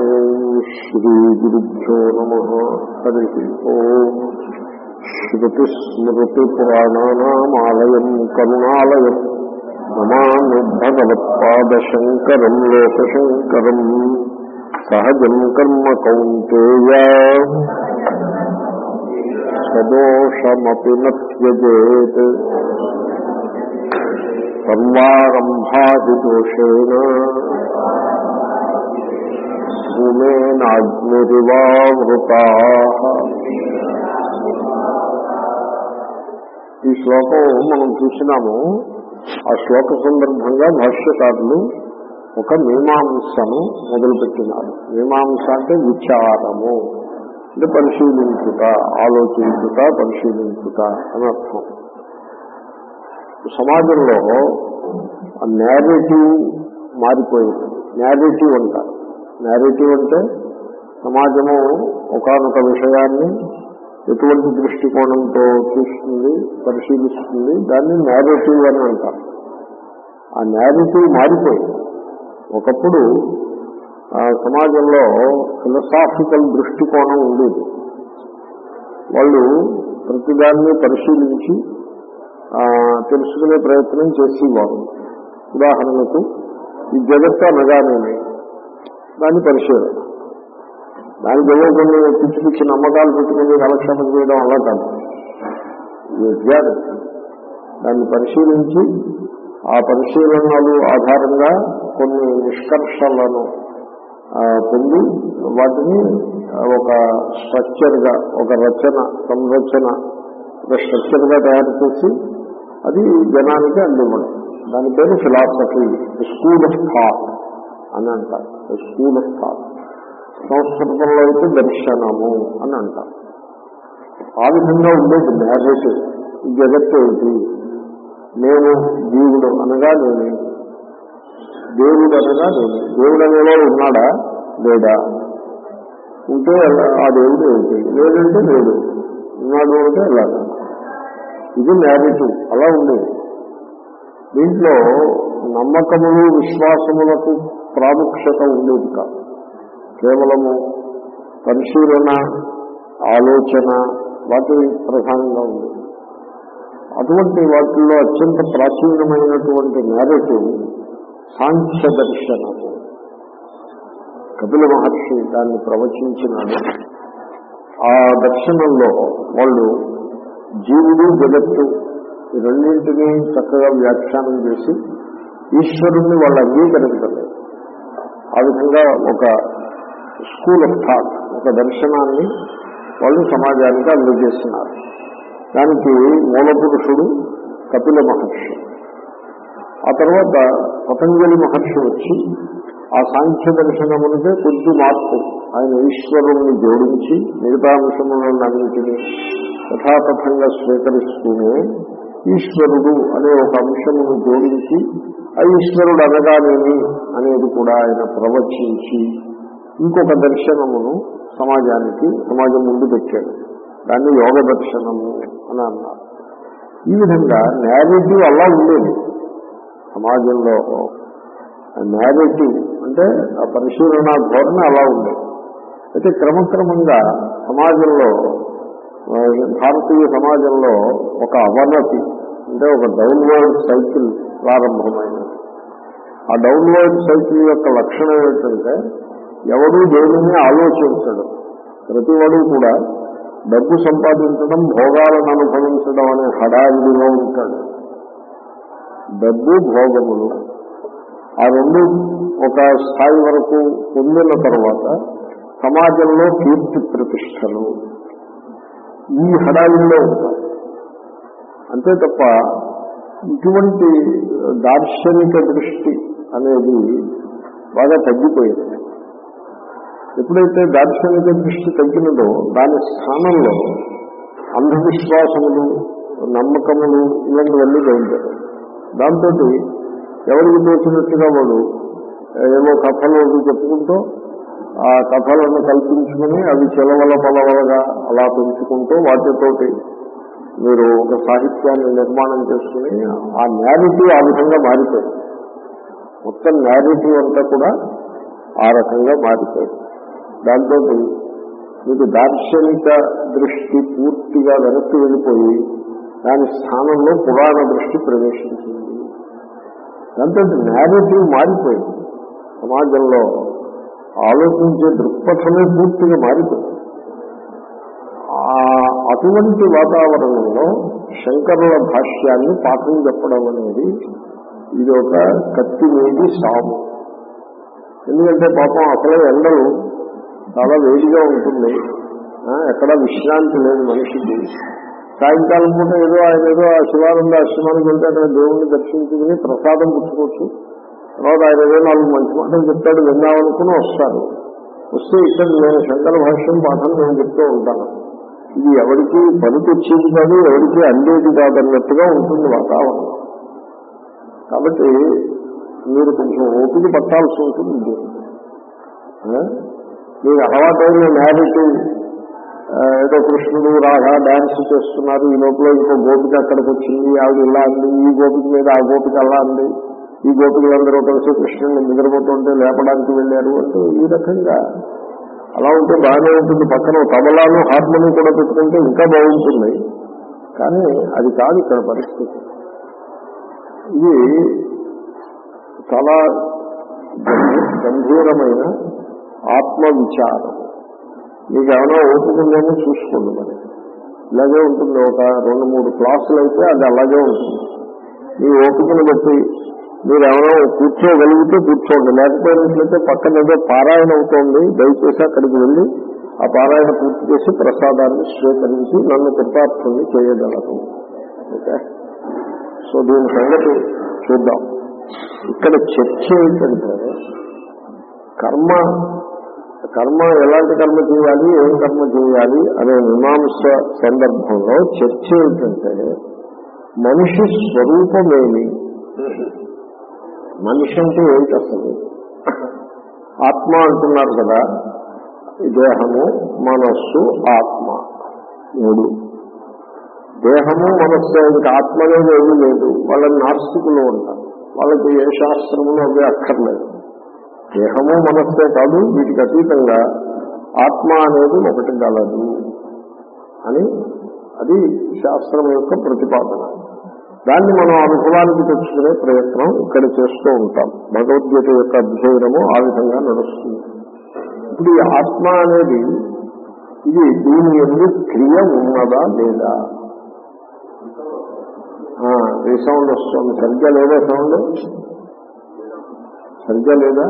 శ్రీగురుభ్యో నమ హరి ఓం శ్రుతిస్మృతిపురాణానామాలయం కరుణాలయం నమామి భగవత్పాదశంకరం లోకశంకరం సహజం కర్మ కౌంతేయ సదోషమపి నత్యజేత్ సర్వారంభాది దోషేణ భూమేనాగ్నిరివావృతా ఈ శ్లోకం మనం చూసినాము ఆ శ్లోక సందర్భంగా భాష్యకారులు ఒక మీమాంసను మొదలుపెట్టినారు మీమాంస అంటే విచారము అంటే పరిశీలించుట ఆలోచించుట పరిశీలించుట అని అర్థం సమాజంలో నేరేటివ్ మారిపోయింది నేరేటివ్ అంటారు నేరేటివ్ అంటే సమాజము ఒకనొక విషయాన్ని ఎటువంటి దృష్టికోణంతో చూస్తుంది పరిశీలిస్తుంది దాన్ని నేరేటివ్ అని అంటారు ఆ నేరేటివ్ మారిపోయింది ఒకప్పుడు సమాజంలో ఫిలసాఫికల్ దృష్టికోణం ఉండేది వాళ్ళు ప్రతిదాన్ని పరిశీలించి తెలుసుకునే ప్రయత్నం చేసేవారు ఉదాహరణకు ఈ జగత్తు అనగానేమి దాన్ని పరిశీలన దానికి ఏవో కొన్ని పిచ్చి పిచ్చి నమ్మకాలు పెట్టుకుని కాలక్షేపం చేయడం అలా కాదు విజ్ఞానం దాన్ని పరిశీలించి ఆ పరిశీలనలు ఆధారంగా కొన్ని నిష్కర్షలను పొంది వాటిని ఒక స్ట్రక్చర్ గా ఒక రచన సంరచన ఒక స్ట్రక్చర్ గా తయారు చేసి అది జనానికి అందివ్వడం దాని పేరు ఫిలాసఫీ స్కూల్ ఆఫ్ థాట్ అని అంటారు స్కూల్ ఆఫ్ థాట్ సంస్కృతంలో అయితే దర్శనము అని అంటారు ఆ విధంగా ఉండేది నేరేటివ్ ఈ జగత్తు ఏంటి నేను జీవుడు అనగా నేను దేవుడు అనగా నేను దేవుడు అనేవాడు ఉన్నాడా లేడా ఉంటే ఆ దేవుడు ఏంటి లేదంటే లేడు ఉన్నాడు అంటే ఎలాగా ఇది నేరేటివ్ అలా ఉండేది దీంట్లో నమ్మకములు విశ్వాసములకు ప్రాముఖ్యత ఉండేది కాదు కేవలము పరిశీలన ఆలోచన వాటి ప్రధానంగా ఉంది అటువంటి వాటిల్లో అత్యంత ప్రాచీనమైనటువంటి నేరేటివ్ సాంఖ్య దర్శనము కపిల మహర్షి దాన్ని ప్రవచించినాడు ఆ దర్శనంలో వాళ్ళు జీవుడు జగత్తు ఈ రెండింటినీ చక్కగా వ్యాఖ్యానం చేసి ఈశ్వరుణ్ణి వాళ్ళు అంగీకరించలేదు ఆ విధంగా ఒక స్కూల్ ఆఫ్ థాట్ ఒక దర్శనాన్ని వాళ్ళు సమాజానికి అందజేస్తున్నారు దానికి మూలపురుషుడు కపిల మహర్షి ఆ తర్వాత పతంజలి మహర్షి వచ్చి ఆ సాంఖ్య దర్శనమునికే కొద్ది మార్పు ఆయన ఈశ్వరుణ్ణి జోడించి మిగతా అంశములన్నింటినీ యథాతథంగా స్వీకరిస్తూనే ఈశ్వరుడు అనే ఒక అంశమును జోడించి ఆ ఈశ్వరుడు అనగానేమి అనేది కూడా ఆయన ప్రవచించి ఇంకొక దర్శనమును సమాజానికి సమాజం ముందు పెట్టాడు దాన్ని యోగ దర్శనము అని అన్నారు ఈ విధంగా నేరేటివ్ అలా ఉండేది సమాజంలో నేరేటివ్ అంటే ఆ పరిశీలన ధోరణి అలా ఉండేది అయితే క్రమక్రమంగా సమాజంలో భారతీయ సమాజంలో ఒక అవనతి అంటే ఒక డౌన్వర్డ్ సైకిల్ ప్రారంభమైనది ఆ డౌన్వర్డ్ సైకిల్ యొక్క లక్షణం ఏంటంటే ఎవడూ దేనిని ఆలోచించడం ప్రతివాడు కూడా డబ్బు సంపాదించడం భోగాలను అనుభవించడం అనే హడావిడిలో ఉంటాడు డబ్బు భోగములు ఆ రెండు ఒక స్థాయి వరకు పొందిన తర్వాత సమాజంలో కీర్తి ప్రతిష్టలు ఈ హడావిడిలో ఉంటారు అంతే తప్ప ఇటువంటి దార్శనిక దృష్టి అనేది బాగా తగ్గిపోయింది ఎప్పుడైతే దార్శనిక దృష్టి తగ్గినదో దాని స్థానంలో అంధవిశ్వాసములు నమ్మకములు ఇలాంటివన్నీ బయలుదేరాయి దాంతో ఎవరికి తోచినట్టుగా వాడు ఏవో కథలు అవి చెప్పుకుంటూ ఆ కథలను కల్పించుకుని అవి చెలవల పొలవలుగా అలా పెంచుకుంటూ వాటితోటి మీరు ఒక సాహిత్యాన్ని నిర్మాణం చేసుకుని ఆ నేరేటివ్ ఆ విధంగా మారిపోయింది మొత్తం నేరేటివ్ అంతా కూడా ఆ రకంగా మారిపోయింది దాంతో మీకు దార్శనిక దృష్టి పూర్తిగా వెనక్కి వెళ్ళిపోయి దాని స్థానంలో పురాణ దృష్టి ప్రవేశించింది దాంతో నేరేటివ్ మారిపోయింది సమాజంలో ఆలోచించే దృక్పథమే పూర్తిగా మారిపోయింది ఆ అటువంటి వాతావరణంలో శంకరుల భాష్యాన్ని పాఠం చెప్పడం అనేది ఇది ఒక కత్తి మీది సాము ఎందుకంటే పాపం అసలే ఎండలు చాలా వేడిగా ఉంటుంది ఆ, ఎక్కడ విశ్రాంతి లేదు మనిషికి సాయంకాలం పూట ఏదో ఆయన ఏదో ఆ శివానంద ఆశ్రమానికి వెళ్తే అక్కడ దేవుణ్ణి దర్శించుకుని ప్రసాదం పుచ్చుకోవచ్చు తర్వాత ఆయన ఏదో నాలుగు మంచి మాటలు చెప్తాడు విందామనుకుని వస్తారు వస్తే ఇక్కడ నేను శంకర భాష్యం పాఠం నేను చెప్తూ ఉంటాను ఇది ఎవరికి పనికి వచ్చేది కాదు ఎవరికి అందేది కాదన్నట్టుగా ఉంటుంది వాతావరణం కాబట్టి మీరు కొంచెం ఓపిక పట్టాల్సి ఉంటుంది దీనికి. ఆ? మీకు అలవాటైన నేరేటివ్ ఏదో కృష్ణుడు రాధ డాన్స్ చేస్తున్నారు ఈ లోపల ఇంకో గోపిక అక్కడికి వచ్చింది ఆవిడ ఇలా అంది ఈ గోపిక మీద ఆ గోపిక అలా అంది ఈ గోపికలందరూ కలిసి కృష్ణుని నిద్రపోతుంటే లేపడానికి వెళ్ళారు అంటే ఈ రకంగా అలా ఉంటే బాగానే ఉంటుంది పక్కన ఓ తబలాను హార్మోని కూడా పెట్టుకుంటే ఇంకా బాగుంటుంది కానీ అది కాదు ఇక్కడ పరిస్థితి ఇది చాలా గంభీ- గంభీరమైన ఆత్మ విచారం మీకు ఏమైనా ఓపుకుందేమో చూసుకోండి మరి ఇలాగే ఉంటుంది ఒక రెండు మూడు క్లాసులు అయితే అది అలాగే ఉంటుంది మీ ఓపికను బట్టి మీరు ఏమైనా కూర్చోగలిగితే కూర్చోండి లేకపోయినట్లయితే పక్కన ఏదో పారాయణ అవుతోంది దయచేసి అక్కడికి వెళ్ళి ఆ పారాయణ పూర్తి చేసి ప్రసాదాన్ని స్వీకరించి నన్ను కృతార్థుని చేయగలరు ఓకే సో దీని సంగతి చూద్దాం ఇక్కడ చర్చ ఏంటంటే కర్మ కర్మ ఎలాంటి కర్మ చేయాలి ఏం కర్మ చేయాలి అనే మీమాంస సందర్భంలో చర్చ ఏంటంటే మనిషి స్వరూపమేమి మనిషి అంటే ఏంటి అసలు ఆత్మ అంటున్నారు కదా ఈ దేహము మనస్సు ఆత్మ మూడు దేహము మనస్సు ఇంకా ఆత్మ అనేది ఏమీ లేదు వాళ్ళని నాస్తికులు ఉంటారు వాళ్ళకి ఏ శాస్త్రములు అవి అక్కర్లేదు దేహము మనస్సే కాదు వీటికి అతీతంగా ఆత్మ అనేది ఒకటి గలదు అని అది శాస్త్రం యొక్క ప్రతిపాదన దాన్ని మనం అనుభవానికి తెచ్చుకునే ప్రయత్నం ఇక్కడ చేస్తూ ఉంటాం భగవద్గీత యొక్క అధ్యయనము ఆ విధంగా నడుస్తుంది ఇప్పుడు ఈ ఆత్మ అనేది ఇది దీని ఎందుకు క్రియ ఉన్నదా లేదా రీసౌండ్ వస్తుంది సరిగ్గా లేదా సౌండ్ సరిగ్గా లేదా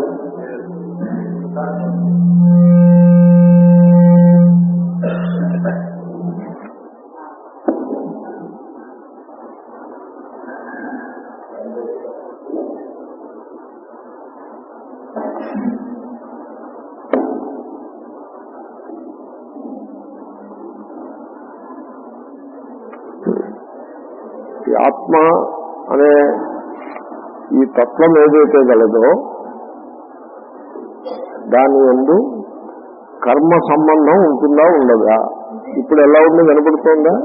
ఈ ఆత్మ అనే ఈ తత్వం ఏదైతే గలదో దాని ఎందు కర్మ సంబంధం ఉంటుందా ఉండదా ఇప్పుడు ఎలా ఉంది కనపడుతోందా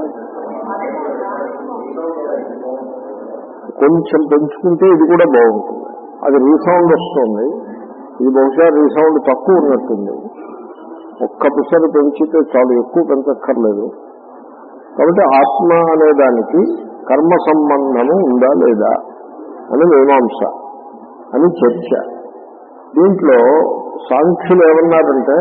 కొంచెం పెంచుకుంటే ఇది కూడా బాగుంటుంది అది రీసౌండ్ వస్తుంది ఇది బహుశా రీసౌండ్ తక్కువ ఉన్నట్టుంది ఒక్క పిసరు పెంచితే చాలు ఎక్కువ పెంచక్కర్లేదు కాబట్టి ఆత్మ అనే దానికి కర్మ సంబంధము ఉందా లేదా అని మీమాంస అని చర్చ దీంట్లో సాంఖ్యులు ఏమన్నారంటే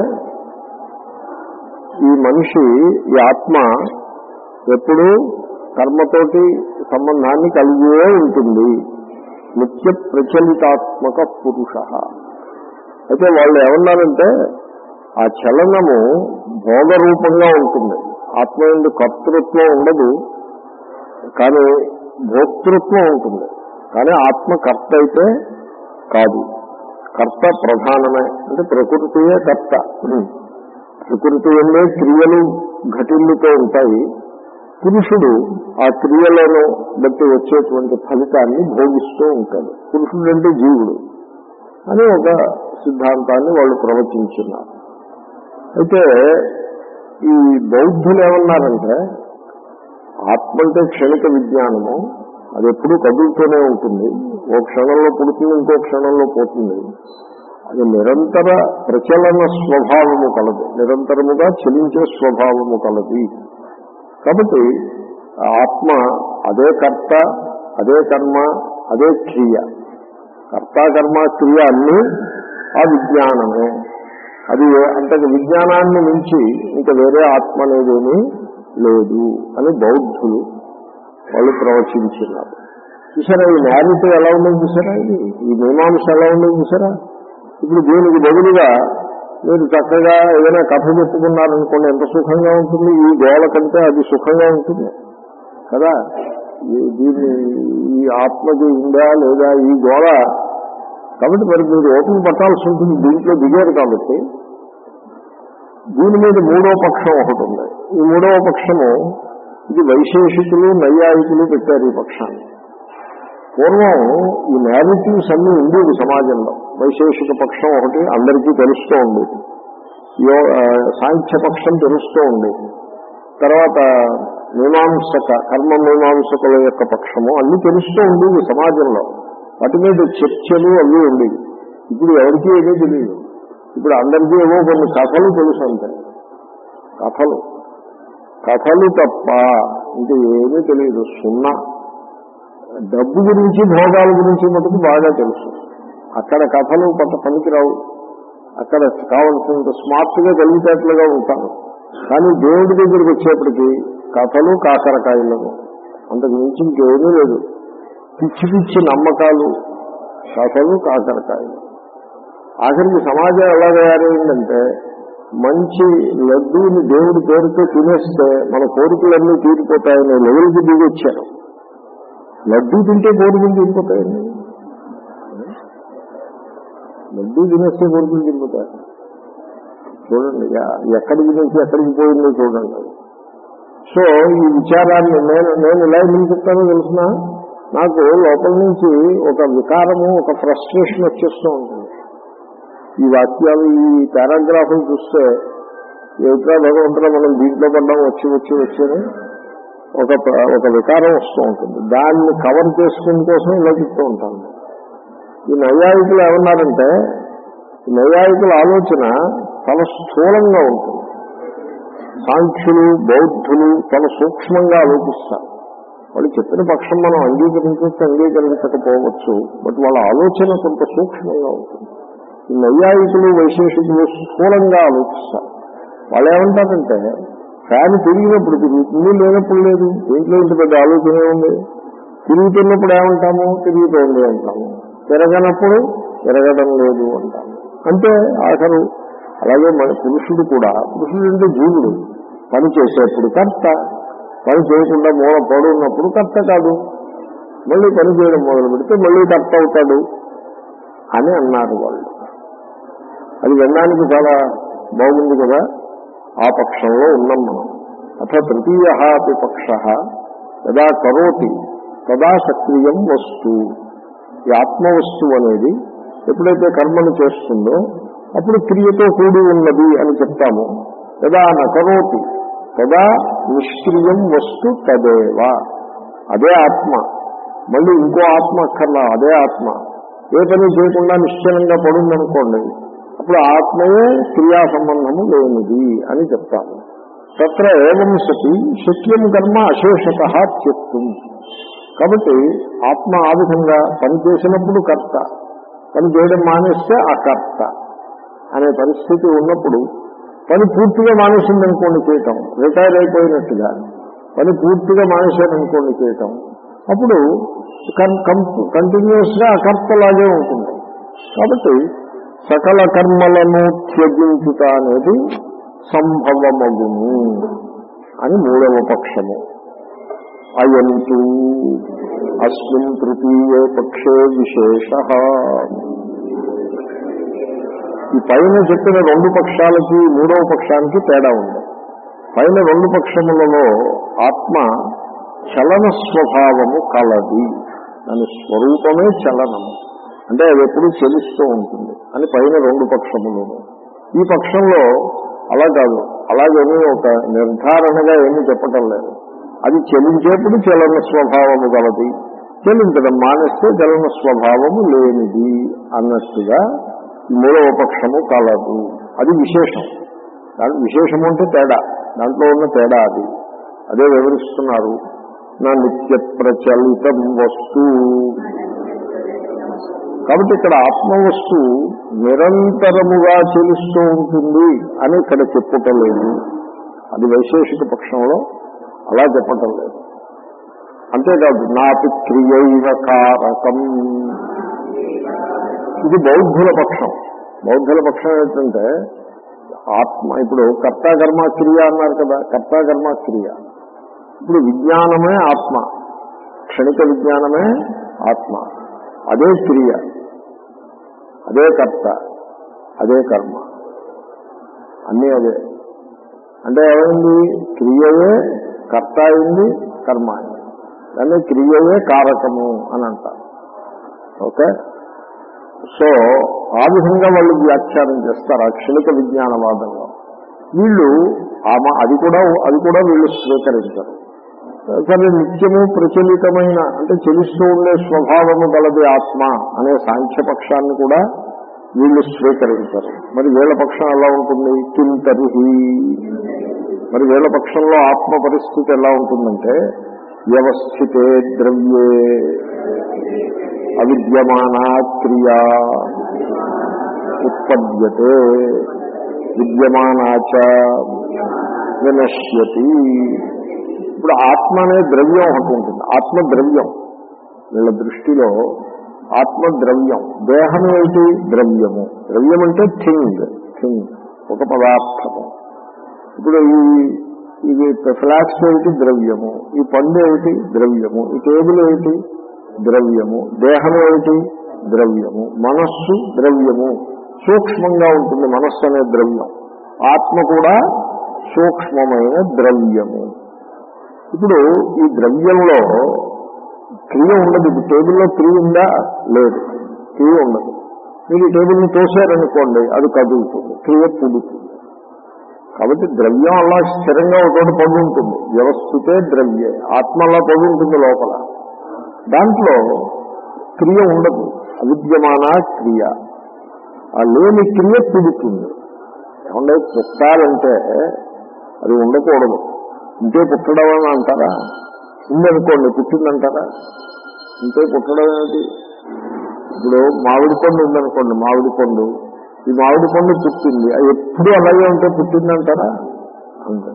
ఈ మనిషి ఈ ఆత్మ ఎప్పుడూ కర్మతోటి సంబంధాన్ని కలిగే ఉంటుంది నిత్య ప్రచలితాత్మక పురుష అయితే వాళ్ళు ఏమన్నారంటే ఆ చలనము భోగరూపంగా ఉంటుంది ఆత్మ ఎందు కర్తృత్వం ఉండదు కానీ భోక్తృత్వం ఉంటుంది కానీ ఆత్మ కర్త అయితే కాదు కర్త ప్రధానమే అంటే ప్రకృతియే కర్త ప్రకృతి వల్లే క్రియలు ఘటిల్లుతూ ఉంటాయి పురుషుడు ఆ క్రియలను బట్టి వచ్చేటువంటి ఫలితాన్ని భోగిస్తూ ఉంటాడు పురుషుడు అంటే జీవుడు అని ఒక సిద్ధాంతాన్ని వాళ్ళు ప్రవచించున్నారు అయితే ఈ బౌద్ధులు ఏమన్నారంటే ఆత్మ అంటే క్షణిక విజ్ఞానము అది ఎప్పుడూ కదులుతూనే ఉంటుంది ఓ క్షణంలో పుడుతుంది ఇంకో క్షణంలో పోతుంది అది నిరంతర ప్రచలన స్వభావము కలదు నిరంతరముగా చలించే స్వభావము కలది కాబట్టి ఆ ఆత్మ అదే కర్త అదే కర్మ అదే క్రియ కర్త కర్మ క్రియ అన్నీ ఆ విజ్ఞానమే అది అంతకు విజ్ఞానాన్ని మించి ఇంకా వేరే ఆత్మ అనేదేమీ లేదు అని బౌద్ధులు వాళ్ళు ప్రవచించినారు చూసారా ఈ న్యాయత ఎలా ఉండదు చూసారా ఇది ఈ మీమాంస ఎలా ఉండదు చూసారా ఇప్పుడు దీనికి బదులుగా మీరు చక్కగా ఏదైనా కథ చెప్పుకున్నారనుకోండి ఎంత సుఖంగా ఉంటుంది ఈ గోళ కంటే అది సుఖంగా ఉంటుంది కదా ఈ- దీన్ని ఈ ఆత్మకి ఉందా లేదా ఈ గోళ కాబట్టి మరి మీరు ఓపిక పట్టాల్సి ఉంటుంది దీంట్లో దిగారు కాబట్టి దీని మీద మూడో పక్షం ఒకటి ఉంది ఈ మూడవ పక్షము ఇది వైశేషికులు నైయాయికులు పెట్టారు ఈ పక్షాన్ని పూర్వం ఈ నేరేటివ్స్ అన్ని ఉండేవి సమాజంలో వైశేషిక పక్షం ఒకటి అందరికీ తెలుస్తూ ఉండేది యో ఆ, సాంఖ్య పక్షం తెలుస్తూ ఉండేది తర్వాత మీమాంసక కర్మ మీమాంసకుల యొక్క పక్షము అన్ని తెలుస్తూ ఉండేవి సమాజంలో వాటి మీద చర్చలు అవి ఉండేవి ఇప్పుడు ఎవరికీ ఏమీ తెలియదు ఇప్పుడు అందరికీ ఏవో కొన్ని కథలు తెలుసు అంతే కథలు కథలు తప్ప ఇంకా ఏమీ తెలియదు సున్నా డబ్బు గురించి భోగాల గురించి మటుకు బాగా తెలుసు అక్కడ కథలు కొంత పనికిరావు అక్కడ కావలసినంత స్మార్ట్ గా తెలివితేటలుగా ఉంటాను కానీ దేవుడి దగ్గరికి వచ్చేప్పటికి కథలు కాకరకాయలను అంతకు మించి ఇంకేమీ లేదు పిచ్చి పిచ్చి నమ్మకాలు కథలు కాకరకాయలు ఆఖరికి సమాజం ఎలా తయారైందంటే మంచి లడ్డూని దేవుడి పేరుతో తినేస్తే మన కోరికలన్నీ తీరిపోతాయనే లెవెల్కి దిగొచ్చారు లడ్డూ తింటే కోరికలు తీరిపోతాయండి లడ్డూ తినేస్తే కోరికలు తీరిపోతాయి చూడండి యా- ఎక్కడికి నుంచి ఎక్కడికి పోయిందో చూడండి సో ఈ విచారాన్ని నేను నేను ఇలా ఎందుకు చెప్తానో తెలిసిన నాకు లోపల నుంచి ఒక వికారము ఒక ఫ్రస్ట్రేషన్ వచ్చేస్తూ ఉంటుంది ఈ వాక్యాలు ఈ పారాగ్రాఫ్లు చూస్తే ఏమిట్రా భగవంతుడా మనం దీంట్లో పడ్డాం వచ్చి వచ్చి వచ్చని ఒక ప్ర- ఒక వికారం వస్తూ ఉంటుంది దాన్ని కవర్ చేసుకునే కోసం ఇలా చెప్తూ ఉంటాను ఈ నైయాయికులు ఏమన్నారంటే ఈ నైయాయికుల ఆలోచన చాలా స్థూలంగా ఉంటుంది సాంఖ్యులు బౌద్ధులు చాలా సూక్ష్మంగా ఆలోచిస్తారు వాళ్ళు చెప్పిన పక్షం మనం అంగీకరించవచ్చు అంగీకరించకపోవచ్చు బట్ వాళ్ళ ఆలోచన కొంత సూక్ష్మంగా ఉంటుంది ఈ నైయాయికులు వైశేషికులు స్థూలంగా ఆలోచిస్తారు వాళ్ళు ఏమంటారంటే ఫ్యాన్ తిరిగినప్పుడు తిరుగుతుంది లేనప్పుడు లేదు దీంట్లో ఇంత పెద్ద ఆలోచన ఉంది తిరుగుతున్నప్పుడు ఏమంటాము తిరుగుతోంది అంటాము తిరగనప్పుడు తిరగడం లేదు అంటాము అంటే ఆఖరు అలాగే మన పురుషుడు కూడా పురుషుడు అంటే జీవుడు పని చేసేప్పుడు కర్త పని చేయకుండా మూల పడున్నప్పుడు కర్త కాదు మళ్ళీ పని చేయడం మొదలు పెడితే మళ్ళీ కర్త అవుతాడు అని అన్నారు వాళ్ళు అది వినడానికి చాలా బాగుంది కదా ఆ పక్షంలో ఉన్నాం మనం అథ తృతీయ అపి పక్ష యదా కరోతి తదా సక్రియం వస్తు ఈ ఆత్మవస్తువు అనేది ఎప్పుడైతే కర్మను చేస్తుందో అప్పుడు క్రియతో కూడి ఉన్నది అని చెప్తాము యదా నకరోతి తదా నిష్క్రియం వస్తు తదేవ అదే ఆత్మ మళ్ళీ ఇంకో ఆత్మ అక్కర్లా అదే ఆత్మ ఏ పని చేయకుండా నిశ్చలంగా పడుందనుకోండి అప్పుడు ఆత్మయే క్రియా సంబంధము లేనిది అని చెప్తాము తత్ర ఏవం సతి శక్యం కర్మ అశేషత త్యక్తం కాబట్టి ఆత్మ ఆ విధంగా పని చేసినప్పుడు కర్త పని చేయడం మానేస్తే అకర్త అనే పరిస్థితి ఉన్నప్పుడు పని పూర్తిగా మానేసిందనుకోండి చేయటం రిటైర్ అయిపోయినట్టుగా పని పూర్తిగా మానేశారనుకోండి చేయటం అప్పుడు కంటిన్యూస్ గా అకర్తలాగే ఉంటుంది కాబట్టి సకల కర్మలను త్యజించుట అనేది సంభవమగును అని మూడవ పక్షము అయంతు అస్మిన్ తృతీయే పక్షే విశేష ఈ పైన చెప్పిన రెండు పక్షాలకి మూడవ పక్షానికి తేడా ఉంది పైన రెండు పక్షములలో ఆత్మ చలన స్వభావము కలది దాని స్వరూపమే చలనము అంటే అది ఎప్పుడు చెలిస్తూ ఉంటుంది అని పైన రెండు పక్షములను ఈ పక్షంలో అలా కాదు అలాగేమీ ఒక నిర్ధారణగా ఏమీ చెప్పటం లేదు అది చెలించేప్పుడు చలన స్వభావము గలది చెలించడం మానేస్తే చలన స్వభావము లేనిది అన్నట్టుగా మూడవ పక్షము కలదు అది విశేషం దాని విశేషము అంటే తేడా దాంట్లో ఉన్న తేడా అది అదే వివరిస్తున్నారు నా నిత్య ప్రచలితం వస్తు కాబట్టి ఇక్కడ ఆత్మ వస్తువు నిరంతరముగా చెలుస్తూ ఉంటుంది అని ఇక్కడ చెప్పుటం లేదు అది వైశేషిక పక్షంలో అలా చెప్పటం లేదు అంతేకాదు నాపి క్రియైవ కారకం ఇది బౌద్ధుల పక్షం బౌద్ధుల పక్షం ఏంటంటే ఆత్మ ఇప్పుడు కర్తాకర్మ క్రియ అన్నారు కదా కర్తాకర్మ క్రియ ఇప్పుడు విజ్ఞానమే ఆత్మ క్షణిక విజ్ఞానమే ఆత్మ అదే క్రియ అదే కర్త అదే కర్మ అన్నీ అదే అంటే ఏమైంది క్రియయే కర్త అయింది కర్మ అయింది దాన్ని క్రియయే కారకము అని అంటారు ఓకే సో ఆ విధంగా వాళ్ళు వ్యాఖ్యానం చేస్తారు ఆ క్షణిక విజ్ఞానవాదంలో వీళ్ళు ఆమె అది కూడా అది కూడా వీళ్ళు స్వీకరించరు కానీ నిత్యము ప్రచలితమైన అంటే చెలిస్తూ ఉండే స్వభావము గలది ఆత్మ అనే సాంఖ్యపక్షాన్ని కూడా వీళ్ళు స్వీకరించరు మరి వీళ్ళ పక్షం ఎలా ఉంటుంది కింతరిహి మరి వీళ్ళ పక్షంలో ఆత్మ పరిస్థితి ఎలా ఉంటుందంటే వ్యవస్థితే ద్రవ్యే అవిద్యమానా క్రియా ఉత్పద్యతే విద్యమానాచ వినశ్యతి ఇప్పుడు ఆత్మ అనే ద్రవ్యం ఒకటి ఉంటుంది ఆత్మ ద్రవ్యం వీళ్ళ దృష్టిలో ఆత్మ ద్రవ్యం దేహం ఏమిటి ద్రవ్యము ద్రవ్యం అంటే థింగ్ థింగ్ ఒక పదార్థము ఇప్పుడు ఈ ఇది ఫ్లాక్స్ ఏమిటి ద్రవ్యము ఈ పండు ఏమిటి ద్రవ్యము ఈ టేబుల్ ఏమిటి ద్రవ్యము దేహం ఏమిటి ద్రవ్యము మనస్సు ద్రవ్యము సూక్ష్మంగా ఉంటుంది మనస్సు అనే ద్రవ్యం ఆత్మ కూడా సూక్ష్మమైన ద్రవ్యము ఇప్పుడు ఈ ద్రవ్యంలో క్రియ ఉండదు ఇప్పుడు టేబుల్లో క్రియ ఉందా లేదు క్రియ ఉండదు మీరు ఈ టేబుల్ని తోసారనుకోండి అది కదులుతుంది క్రియ పుడుతుంది కాబట్టి ద్రవ్యం అలా స్థిరంగా ఒకటి పడి ఉంటుంది వ్యవస్థితే ద్రవ్యే ఆత్మ అలా పడి ఉంటుంది లోపల దాంట్లో క్రియ ఉండదు అవిద్యమాన క్రియ ఆ లేని క్రియ పుడుతుంది ఏమంటే పుట్టాలంటే అది ఉండకూడదు ఇంతే పుట్టడం అని అంటారా ఉందనుకోండి పుట్టిందంటారా ఇంతే పుట్టడం ఏమిటి ఇప్పుడు మామిడి పండు ఉందనుకోండి మామిడి పండు ఈ మామిడి పండు పుట్టింది అది ఎప్పుడు అలాగే ఉంటే పుట్టిందంటారా అంతే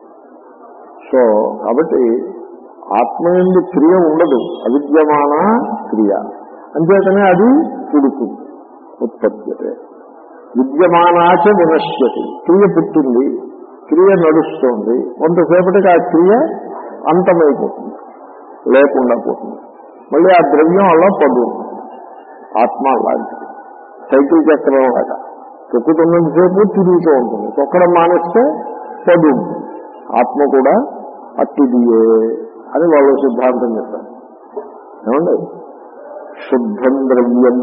సో కాబట్టి ఆత్మ ఎందు క్రియ ఉండదు అవిద్యమాన క్రియ అంచేతనే అది పుడుతుంది ఉత్పత్తి విద్యమానాచ వినశ్యతి క్రియ పుట్టింది క్రియ నడుస్తోంది కొంతసేపటికి ఆ క్రియ అంతమైపోతుంది లేకుండా పోతుంది మళ్ళీ ఆ ద్రవ్యం అలా పడు ఆత్మ లాంటిది సైకిల్ చక్రం లాగా తొక్కుతున్నంతసేపు తిరుగుతూ ఉంటుంది తొక్కడం మానేస్తే పడు ఆత్మ కూడా అట్టిదియే అని వాళ్ళు సిద్ధాంతం చెప్తారు ఏమండి శుద్ధం ద్రవ్యం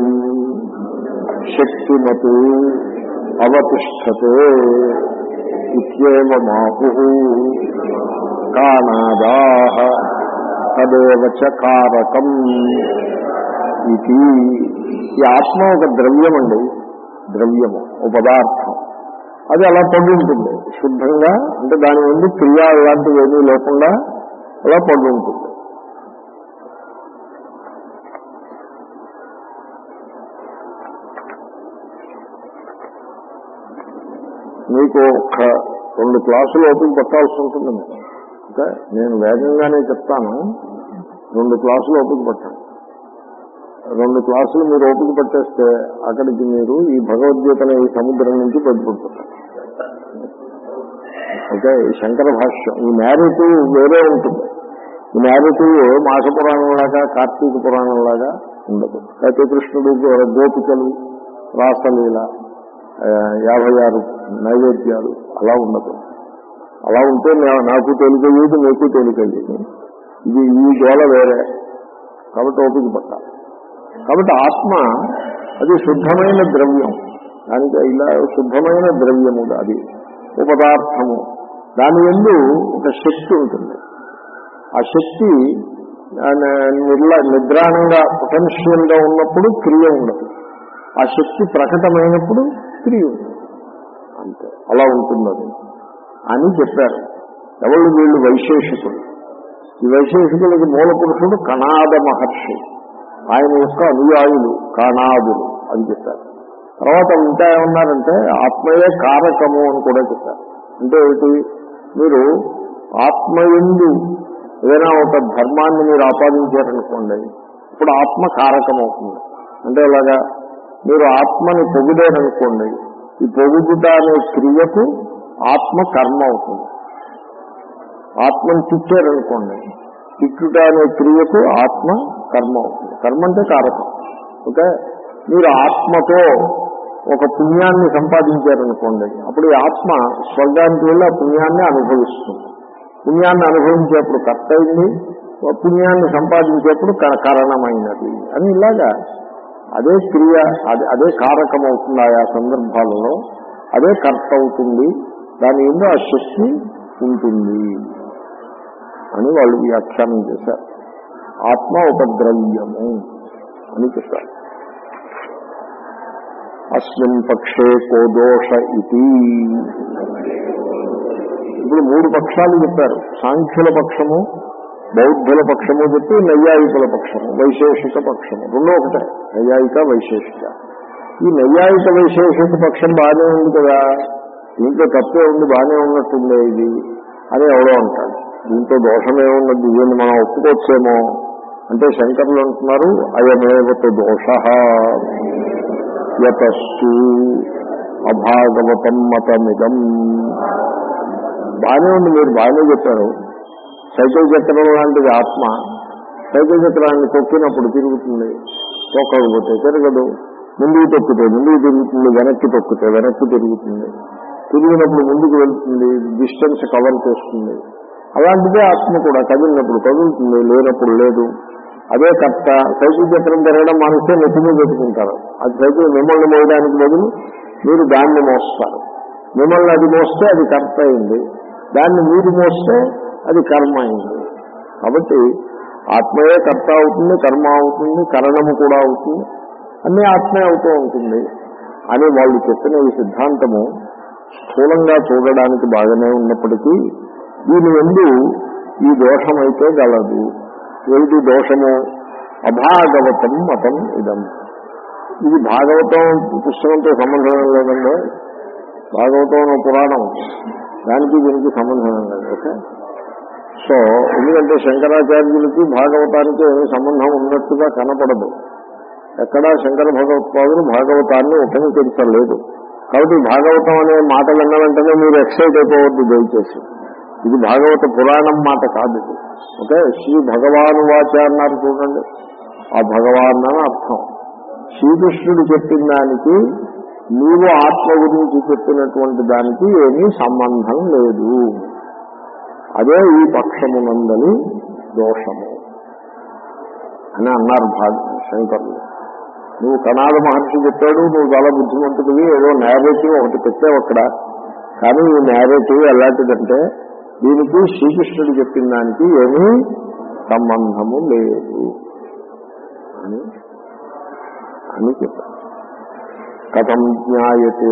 శక్తిమతు అవతిష్టతే ఇత్యేవమాపు కానాదా తదేవ చ కారకం ఇది ఈ ఆత్మ ఒక ద్రవ్యం అండి ద్రవ్యము ఒక పదార్థం అది అలా పడి ఉంటుంది శుద్ధంగా అంటే దాని ముందు క్రియ ఇలాంటివి ఏమీ లేకుండా అలా పడి ఉంటుంది మీకు ఒక రెండు క్లాసులు ఓపిక పట్టాల్సి ఉంటుంది మీరు ఓకే నేను వేగంగానే చెప్తాను రెండు క్లాసులు ఓపిక పట్టాను రెండు క్లాసులు మీరు ఓపిక పట్టేస్తే అక్కడికి మీరు ఈ భగవద్గీతని ఈ సముద్రం నుంచి బయటపడిపోతారు ఓకే ఈ శంకర భాష్యం ఈ నేరేటివ్ వేరే ఉంటుంది ఈ నేరేటివ్ మాస పురాణం లాగా కార్తీక పురాణం లాగా ఉండదు అయితే కృష్ణుడు గోపికలు రాసలీల ఆ, యాభై ఆరు నైవేద్యాలు అలా ఉండదు అలా ఉంటే నా- నాకు తేలికయ్యేది నీకు తేలికయ్యేది ఇది ఈ గోళ వేరే కాబట్టి ఓపిక పట్టాలి కాబట్టి ఆత్మ అది శుద్ధమైన ద్రవ్యం దానికి ఇలా శుద్ధమైన ద్రవ్యము అది ఒక పదార్థము దాని ఎందు ఒక శక్తి ఉంటుంది ఆ శక్తి ఆ, నిర్ల నిద్రాణంగా పొటెన్షియల్ గా ఉన్నప్పుడు క్రియ ఉండదు ఆ శక్తి ప్రకటమైనప్పుడు క్రియ ఉంటుంది అంతే అలా ఉంటుంది అది అని చెప్పారు ఎవరు వీళ్ళు వైశేషికులు ఈ వైశేషికులకి మూల పురుషుడు కణాద మహర్షి ఆయన యొక్క అనుయాయులు కణాదులు అని చెప్పారు తర్వాత ఇంకా ఏమన్నారంటే ఆత్మయే కారకము అని కూడా చెప్పారు అంటే ఏంటి మీరు ఆత్మయందు ఏదైనా ఒక ధర్మాన్ని మీరు ఆపాదించారనుకోండి ఇప్పుడు ఆత్మ కారకం అవుతుంది అంటే ఇలాగా మీరు ఆత్మని పొగిడారనుకోండి ఈ పొగుడుట అనే క్రియకు ఆత్మ కర్మ అవుతుంది ఆత్మని తిట్టారనుకోండి తిట్టుట అనే క్రియకు ఆత్మ కర్మ అవుతుంది కర్మ అంటే కారకం ఓకే మీరు ఆత్మతో ఒక పుణ్యాన్ని సంపాదించారనుకోండి అప్పుడు ఈ ఆత్మ స్వర్గానికి వెళ్ళి ఆ పుణ్యాన్ని అనుభవిస్తుంది పుణ్యాన్ని అనుభవించేప్పుడు కర్త అయింది పుణ్యాన్ని సంపాదించేప్పుడు క- కారణమైనది అని ఇలాగా అదే క్రియ అదే అదే కారకం అవుతుంది ఆయా సందర్భాలలో అదే కర్త అవుతుంది దాని ఎందు ఆ శక్తి ఉంటుంది అని వాళ్ళు వ్యాఖ్యానం చేశారు ఆత్మ ఒక ద్రవ్యము అని చెప్పారు అస్మిన్ పక్షే కో దోష ఇది ఇప్పుడు మూడు పక్షాలు చెప్పారు సాంఖ్యుల పక్షము బౌద్ధుల పక్షము చెప్పి నైయాయికుల పక్షము వైశేషిక పక్షము రెండో ఒకటే నైయాయిక వైశేషిక ఈ నైయాయిక వైశేషిక పక్షం బాగానే ఉంది కదా దీంట్లో తప్పే ఉంది బాగానే ఉన్నట్టుందే ఇది అని ఎవడో అంటాడు దీంట్లో దోషమే ఉన్నది దీన్ని మనం ఒప్పుకోవచ్చేమో అంటే శంకర్లు అంటున్నారు అయమేవత దోష యతస్సు అభాగవతం మతమిదం బాగానే ఉంది మీరు బాగానే చెప్పారు సైకిల్ చక్రం లాంటిది ఆత్మ సైకిల్ చక్రాన్ని తొక్కినప్పుడు తిరుగుతుంది తొక్కకపోతే తిరగదు ముందుకు తొక్కితే ముందుకు తిరుగుతుంది వెనక్కి తొక్కితే వెనక్కి తిరుగుతుంది తిరిగినప్పుడు ముందుకు వెళ్తుంది డిస్టెన్స్ కవర్ చేస్తుంది అలాంటిదే ఆత్మ కూడా కదిలినప్పుడు కదులుతుంది లేనప్పుడు లేదు అదే కర్త సైకిల్ చక్రం తిరగడం మానేస్తే నెత్తి మీద పెట్టుకుంటారు అది సైకిల్ మిమ్మల్ని మోయడానికి బదులు మీరు దాన్ని మోస్తారు మిమ్మల్ని అది మోస్తే అది కర్త అయింది దాన్ని మీరు మోస్తే అది కర్మ అయింది కాబట్టి ఆత్మయే కర్త అవుతుంది కర్మ అవుతుంది కరణము కూడా అవుతుంది అన్నీ ఆత్మే అవుతూ ఉంటుంది అని వాళ్ళు చెప్పిన ఈ సిద్ధాంతము స్థూలంగా చూడడానికి బాగానే ఉన్నప్పటికీ దీని ఎందు ఈ దోషమైతే గలదు ఏమిటి దోషము అభాగవతం మతం ఇదం ఇది భాగవతం పుస్తకంతో సంబంధం లేదండి భాగవతం అనే పురాణం దానికి దీనికి సంబంధం లేదు ఓకే సో ఎందుకంటే శంకరాచార్యులకి భాగవతానికి ఏమీ సంబంధం ఉన్నట్టుగా కనపడదు ఎక్కడా శంకర భగవత్పాదులు భాగవతాన్ని ఉపయోగించలేదు కాబట్టి భాగవతం అనే మాట విన్న వెంటనే మీరు ఎక్సైట్ అయిపోవద్దు దయచేసి ఇది భాగవత పురాణం మాట కాదు ఇది ఓకే శ్రీ భగవాను వాచ అన్నారు చూడండి ఆ భగవాన్ అని అర్థం శ్రీకృష్ణుడు చెప్పిన దానికి నీవు ఆత్మ గురించి చెప్పినటువంటి దానికి ఏమీ సంబంధం లేదు అదే ఈ పక్షమునందని దోషము అని అన్నారు భాగ శంకరులు నువ్వు కనాద మహర్షి చెప్పాడు నువ్వు చాలా బుద్ధిమంతుడివి ఏదో నేరేటివ్ ఒకటి పెట్టావు అక్కడ కానీ ఈ నేరేటివ్ ఎలాంటిదంటే దీనికి శ్రీకృష్ణుడు చెప్పిన దానికి ఏమీ సంబంధము లేదు అని అని చెప్పారు కథం జ్ఞాయతే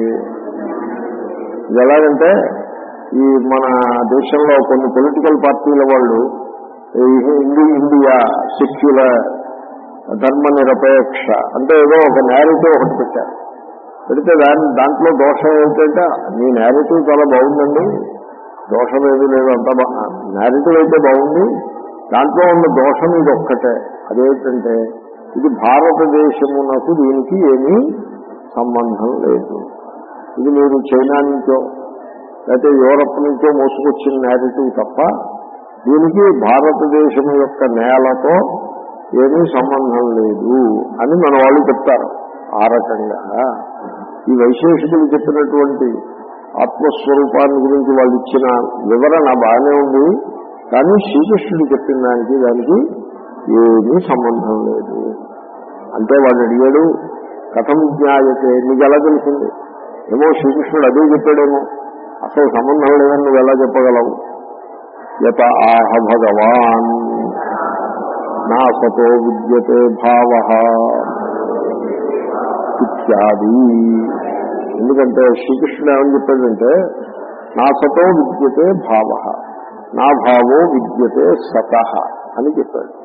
ఇది ఎలాగంటే ఈ మన దేశంలో కొన్ని పొలిటికల్ పార్టీల వాళ్ళు ఈ హిందీ ఇండియా సెక్యులర్ ధర్మ నిరపేక్ష అంటే ఏదో ఒక నేరేటివ్ ఒకటి పెట్టారు పెడితే దాని దాంట్లో దోషం ఏంటంటే మీ నేరేటివ్ చాలా బాగుందండి దోషం ఏమీ లేదు అంత నేరేటివ్ అయితే బాగుంది దాంట్లో ఉన్న దోషం ఇది ఒక్కటే అదేంటంటే ఇది భారతదేశమునకు దీనికి ఏమీ సంబంధం లేదు ఇది మీరు చైనా నుంచో లేకపోతే యూరప్ నుంచో మోసుకొచ్చిన నేరేటివ్ తప్ప దీనికి భారతదేశం యొక్క నేలతో ఏమీ సంబంధం లేదు అని మన వాళ్ళు చెప్తారు ఆ రకంగా ఈ వైశేషికులు చెప్పినటువంటి ఆత్మస్వరూపాన్ని గురించి వాళ్ళు ఇచ్చిన వివరణ బాగానే ఉంది కానీ శ్రీకృష్ణుడు చెప్పిన దానికి దానికి ఏమీ సంబంధం లేదు అంటే వాడు అడిగాడు కథం జ్ఞాయతే నీకు ఎలా తెలిసింది ఏమో శ్రీకృష్ణుడు అదే చెప్పాడేమో అసలు సంబంధం లేదని నువ్వు ఎలా చెప్పగలవు యత ఆహ భగవాన్ నా సతో విద్యతే భావ ఇత్యాది ఎందుకంటే శ్రీకృష్ణుడు ఏమని చెప్పాడంటే నా సతో విద్యతే భావ నా భావో విద్యతే సత అని చెప్పాడు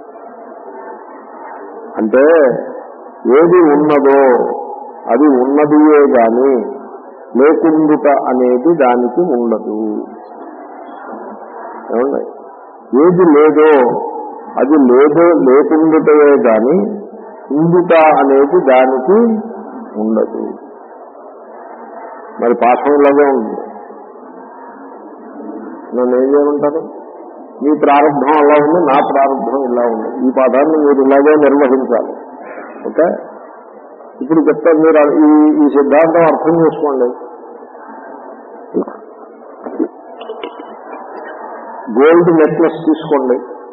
అంటే ఏది ఉన్నదో అది ఉన్నదియే గాని లేకుండుట అనేది దానికి ఉండదు ఏమండి ఏది లేదో అది లేదో లేకుండుటయే గాని ఉండుట అనేది దానికి ఉండదు మరి పాఠం ఇలాగే ఉంటుంది నన్ను ఏం చేయమంటారు మీ ప్రారంభం అలా ఉంది నా ప్రారంభం ఇలా ఉంది ఈ పాఠాన్ని మీరు ఇలాగే నిర్వహించాలి ఓకే ఇప్పుడు చెప్తాను మీరు ఈ ఈ సిద్ధాంతం అర్థం చేసుకోండి గోల్డ్ నెక్లెస్ తీసుకోండి